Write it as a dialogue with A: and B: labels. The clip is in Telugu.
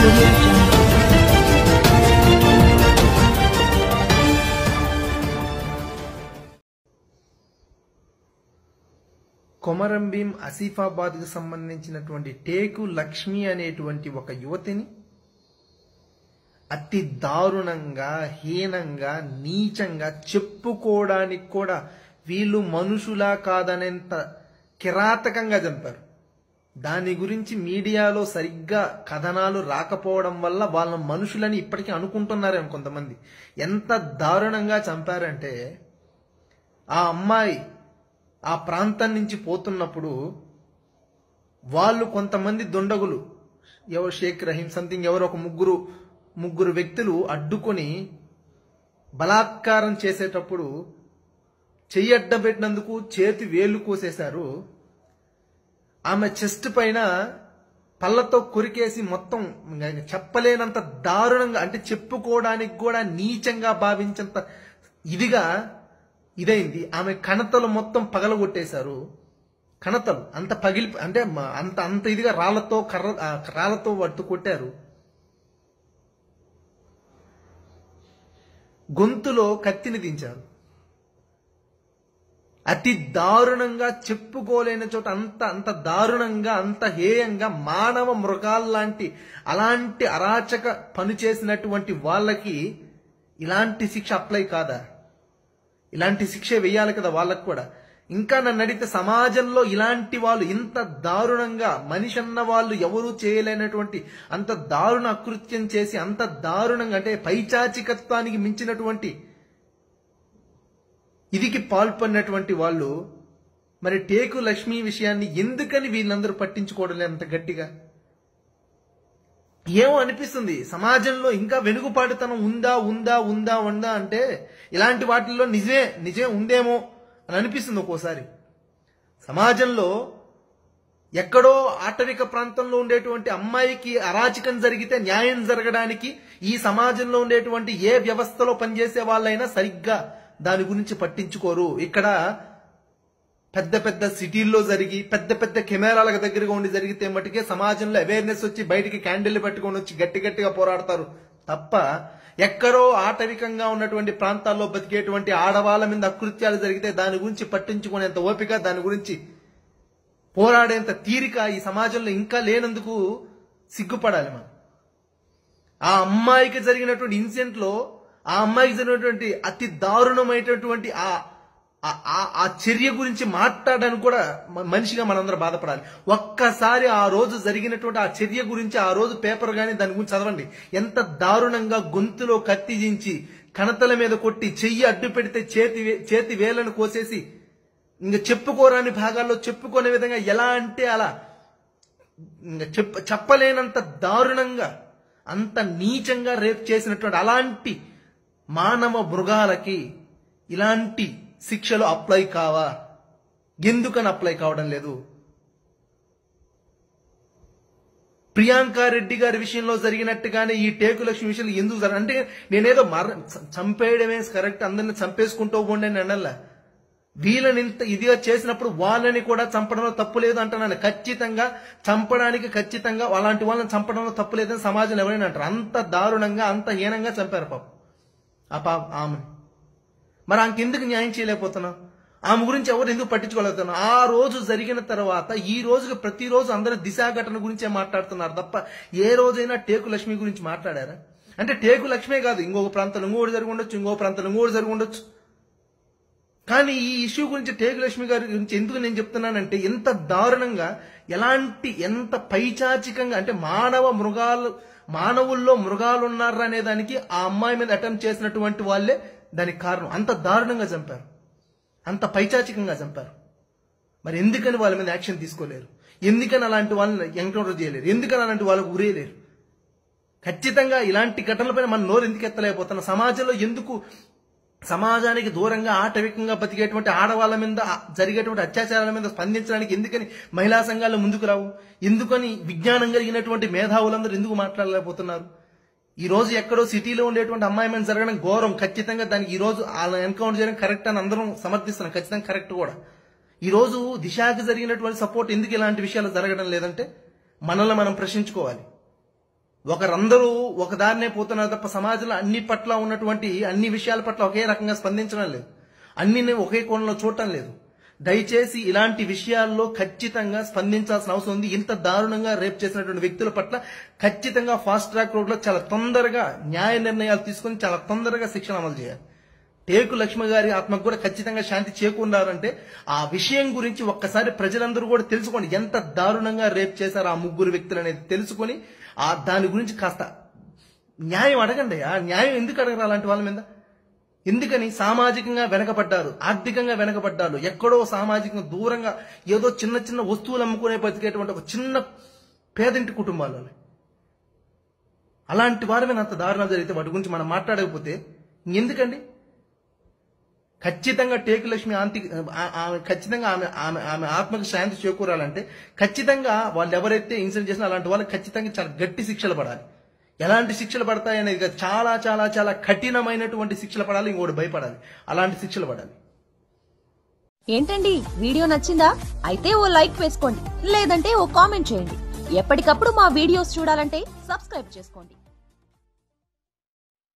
A: audio jungle.
B: కొమరంభీం ఆసిఫాబాద్కు సంబంధించినటువంటి టేకు లక్ష్మి అనేటువంటి ఒక యువతిని అతి దారుణంగా హీనంగా నీచంగా చెప్పుకోవడానికి కూడా వీళ్ళు మనుషులా కాదనేంత కిరాతకంగా చంపారు దాని గురించి మీడియాలో సరిగ్గా కథనాలు రాకపోవడం వల్ల వాళ్ళ మనుషులని ఇప్పటికీ అనుకుంటున్నారేమో కొంతమంది ఎంత దారుణంగా చంపారంటే ఆ అమ్మాయి ఆ ప్రాంతం నుంచి పోతున్నప్పుడు వాళ్ళు కొంతమంది దుండగులు ఎవరు షేక్ రహీం సంథింగ్ ఎవరో ఒక ముగ్గురు ముగ్గురు వ్యక్తులు అడ్డుకొని బలాత్కారం చేసేటప్పుడు చెయ్యి అడ్డబెట్టినందుకు చేతి వేలు కోసేశారు ఆమె చెస్ట్ పైన పళ్ళతో కొరికేసి మొత్తం ఇంక చెప్పలేనంత దారుణంగా అంటే చెప్పుకోవడానికి కూడా నీచంగా భావించేంత ఇదిగా ఇదైంది ఆమె కణతలు మొత్తం పగలగొట్టేశారు కణతలు అంత పగిలి అంటే మ- అంత అంత ఇదిగా రాళ్లతో కర్ర ఆ, రాళ్లతో వట్టు కొట్టారు గొంతులో కత్తిని దించారు అతి దారుణంగా చెప్పుకోలేని చోట అంత అంత దారుణంగా అంత హేయంగా మానవ మృగాల్లాంటి అలాంటి అరాచక పని చేసినటువంటి వాళ్ళకి ఇలాంటి శిక్ష అప్లై కాదా ఇలాంటి శిక్ష వెయ్యాలి కదా వాళ్ళకు కూడా ఇంకా నన్ను అడిగితే సమాజంలో ఇలాంటి వాళ్ళు ఇంత దారుణంగా మనిషి అన్న వాళ్ళు ఎవరూ చేయలేనటువంటి అంత దారుణ అకృత్యం చేసి అంత దారుణంగా అంటే పైచాచికత్వానికి మించినటువంటి ఇదికి పాల్పడినటువంటి వాళ్ళు మరి టేకు లక్ష్మి విషయాన్ని ఎందుకని వీళ్ళందరూ పట్టించుకోవడం లేదు అంత గట్టిగా ఏమో అనిపిస్తుంది సమాజంలో ఇంకా వెనుగుపాటుతనం ఉందా ఉందా ఉందా ఉందా అంటే ఇలాంటి వాటిల్లో నిజమే నిజమే ఉందేమో అని అనిపిస్తుంది ఒక్కోసారి సమాజంలో ఎక్కడో ఆటవిక ప్రాంతంలో ఉండేటువంటి అమ్మాయికి అరాచకం జరిగితే న్యాయం జరగడానికి ఈ సమాజంలో ఉండేటువంటి ఏ వ్యవస్థలో పనిచేసే వాళ్ళైనా సరిగ్గా దాని గురించి పట్టించుకోరు ఇక్కడ పెద్ద పెద్ద సిటీల్లో జరిగి పెద్ద పెద్ద కెమెరాల దగ్గరగా ఉండి జరిగితే మటుకే సమాజంలో అవేర్నెస్ వచ్చి బయటికి క్యాండిల్ పెట్టుకొని వచ్చి గట్టి గట్టిగా పోరాడతారు తప్ప ఎక్కడో ఆటవికంగా ఉన్నటువంటి ప్రాంతాల్లో బతికేటువంటి ఆడవాళ్ళ మీద అకృత్యాలు జరిగితే దాని గురించి పట్టించుకునేంత ఓపిక దాని గురించి పోరాడేంత తీరిక ఈ సమాజంలో ఇంకా లేనందుకు సిగ్గుపడాలి మనం ఆ అమ్మాయికి జరిగినటువంటి ఇన్సిడెంట్ లో ఆ అమ్మాయికి జరిగినటువంటి అతి దారుణమైనటువంటి ఆ ఆ- ఆ- ఆ చర్య గురించి మాట్లాడడానికి కూడా మ- మనిషిగా మనందరం బాధపడాలి ఒక్కసారి ఆ రోజు జరిగినటువంటి ఆ చర్య గురించి ఆ రోజు పేపర్ గానీ దాని గురించి చదవండి ఎంత దారుణంగా గొంతులో కత్తి దించి కణతల మీద కొట్టి చెయ్యి అడ్డు పెడితే చేతి వే- చేతి వేలను కోసేసి ఇంకా చెప్పుకోరాని భాగాల్లో చెప్పుకునే విధంగా ఎలా అంటే అలా ఇంకా చెప్ప చెప్పలేనంత దారుణంగా అంత నీచంగా రేప్ చేసినటువంటి అలాంటి మానవ మృగాలకి ఇలాంటి శిక్షలు అప్లై కావా ఎందుకని అప్లై కావడం లేదు ప్రియాంక రెడ్డి గారి విషయంలో జరిగినట్టుగానే ఈ టేకు లక్ష్మి విషయంలో ఎందుకు జరగ అంటే నేనేదో మర చ- చంపేయడమే కరెక్ట్ అందరిని చంపేసుకుంటూ పోండి అని అనల్లా వీళ్ళని ఇంత ఇదిగా చేసినప్పుడు వాళ్ళని కూడా చంపడంలో తప్పు లేదు అంటున్నాను ఖచ్చితంగా చంపడానికి ఖచ్చితంగా అలాంటి వాళ్ళని చంపడంలో తప్పు లేదని సమాజంలో ఎవరైనా అంటారు అంత దారుణంగా అంత హీనంగా చంపారు పాపం ఆ పాప ఆమెని మరి ఆమెకి ఎందుకు న్యాయం చేయలేకపోతున్నాం ఆమె గురించి ఎవరు ఎందుకు పట్టించుకోలేకపోతున్నాం ఆ రోజు జరిగిన తర్వాత ఈ రోజుకి ప్రతిరోజు అందరూ దిశా ఘటన గురించే మాట్లాడుతున్నారు తప్ప ఏ రోజైనా టేకు లక్ష్మి గురించి మాట్లాడారా అంటే టేకు లక్ష్మే కాదు ఇంకొక ప్రాంతంలో ఇంకోటి జరిగి ఉండొచ్చు ఇంకో ప్రాంతంలో ఇంకోటి జరిగి ఉండొచ్చు కానీ ఈ ఇష్యూ గురించి టేకు లక్ష్మి గారి గురించి ఎందుకు నేను చెప్తున్నానంటే ఎంత దారుణంగా ఎలాంటి ఎంత పైచాచికంగా అంటే మానవ మృగాలు మానవుల్లో మృగాలు ఉన్నారా అనే దానికి ఆ అమ్మాయి మీద అటెంప్ట్ చేసినటువంటి వాళ్ళే దానికి కారణం అంత దారుణంగా చంపారు అంత పైచాచికంగా చంపారు మరి ఎందుకని వాళ్ళ మీద యాక్షన్ తీసుకోలేరు ఎందుకని అలాంటి వాళ్ళని ఎన్కౌంటర్ చేయలేరు ఎందుకని అలాంటి వాళ్ళకు ఉరేయలేరు ఖచ్చితంగా ఇలాంటి ఘటనలపైన మనం నోరు ఎందుకు ఎత్తలేకపోతున్నాం సమాజంలో ఎందుకు సమాజానికి దూరంగా ఆటవికంగా బతికేటువంటి ఆడవాళ్ళ మీద ఆ- జరిగేటువంటి అత్యాచారాల మీద స్పందించడానికి ఎందుకని మహిళా సంఘాలు ముందుకు రావు ఎందుకని విజ్ఞానం కలిగినటువంటి మేధావులందరూ ఎందుకు మాట్లాడలేకపోతున్నారు ఈ రోజు ఎక్కడో సిటీలో ఉండేటువంటి అమ్మాయి మీద జరగడం ఘోరం ఖచ్చితంగా దానికి ఈ రోజు వాళ్ళ ఎన్కౌంటర్ చేయడం కరెక్ట్ అని అందరం సమర్థిస్తున్నాం ఖచ్చితంగా కరెక్ట్ కూడా ఈ రోజు దిశాకి జరిగినటువంటి సపోర్ట్ ఎందుకు ఇలాంటి విషయాలు జరగడం లేదంటే మనల్ని మనం ప్రశ్నించుకోవాలి ఒకరందరూ ఒక దారినే పోతున్నారు తప్ప సమాజంలో అన్ని పట్ల ఉన్నటువంటి అన్ని విషయాల పట్ల ఒకే రకంగా స్పందించడం లేదు అన్ని ఒకే కోణంలో చూడటం లేదు దయచేసి ఇలాంటి విషయాల్లో ఖచ్చితంగా స్పందించాల్సిన అవసరం ఉంది ఇంత దారుణంగా రేప్ చేసినటువంటి వ్యక్తుల పట్ల ఖచ్చితంగా ఫాస్ట్ ట్రాక్ రోడ్ లో చాలా తొందరగా న్యాయ నిర్ణయాలు తీసుకొని చాలా తొందరగా శిక్షణ అమలు చేయాలి టేకు లక్ష్మి గారి ఆత్మకు కూడా ఖచ్చితంగా శాంతి చేకూరారంటే ఆ విషయం గురించి ఒక్కసారి ప్రజలందరూ కూడా తెలుసుకోండి ఎంత దారుణంగా రేప్ చేశారు ఆ ముగ్గురు వ్యక్తులు అనేది తెలుసుకొని ఆ దాని గురించి కాస్త న్యాయం అడగండి ఆ న్యాయం ఎందుకు అడగరు అలాంటి వాళ్ళ మీద ఎందుకని సామాజికంగా వెనకబడ్డారు ఆర్థికంగా వెనకబడ్డారు ఎక్కడో సామాజికంగా దూరంగా ఏదో చిన్న చిన్న వస్తువులు అమ్ముకునే బతికేటువంటి ఒక చిన్న పేదింటి కుటుంబాలు అవి. అలాంటి వారి మీద అంత దారుణాలు జరిగితే వాటి గురించి మనం మాట్లాడకపోతే ఎందుకండి ఖచ్చితంగా టేకు లక్ష్మి ఆంతి ఆ- ఆమె ఖచ్చితంగా ఆమె ఆమె ఆమె ఆత్మకు శాంతి చేకూరాలంటే ఖచ్చితంగా వాళ్ళు ఎవరైతే ఇన్సిడెంట్ చేసినా అలాంటి వాళ్ళకి ఖచ్చితంగా చాలా గట్టి శిక్షలు పడాలి ఎలాంటి శిక్షలు పడతాయి అనేది కాదు. చాలా చాలా చాలా కఠినమైనటువంటి శిక్షలు పడాలి ఇంకోటి భయపడాలి అలాంటి శిక్షలు పడాలి
A: ఏంటండి వీడియో నచ్చిందా అయితే ఓ లైక్ వేసుకోండి లేదంటే ఓ కామెంట్ చేయండి ఎప్పటికప్పుడు మా వీడియోస్ చూడాలంటే సబ్స్క్రైబ్ చేసుకోండి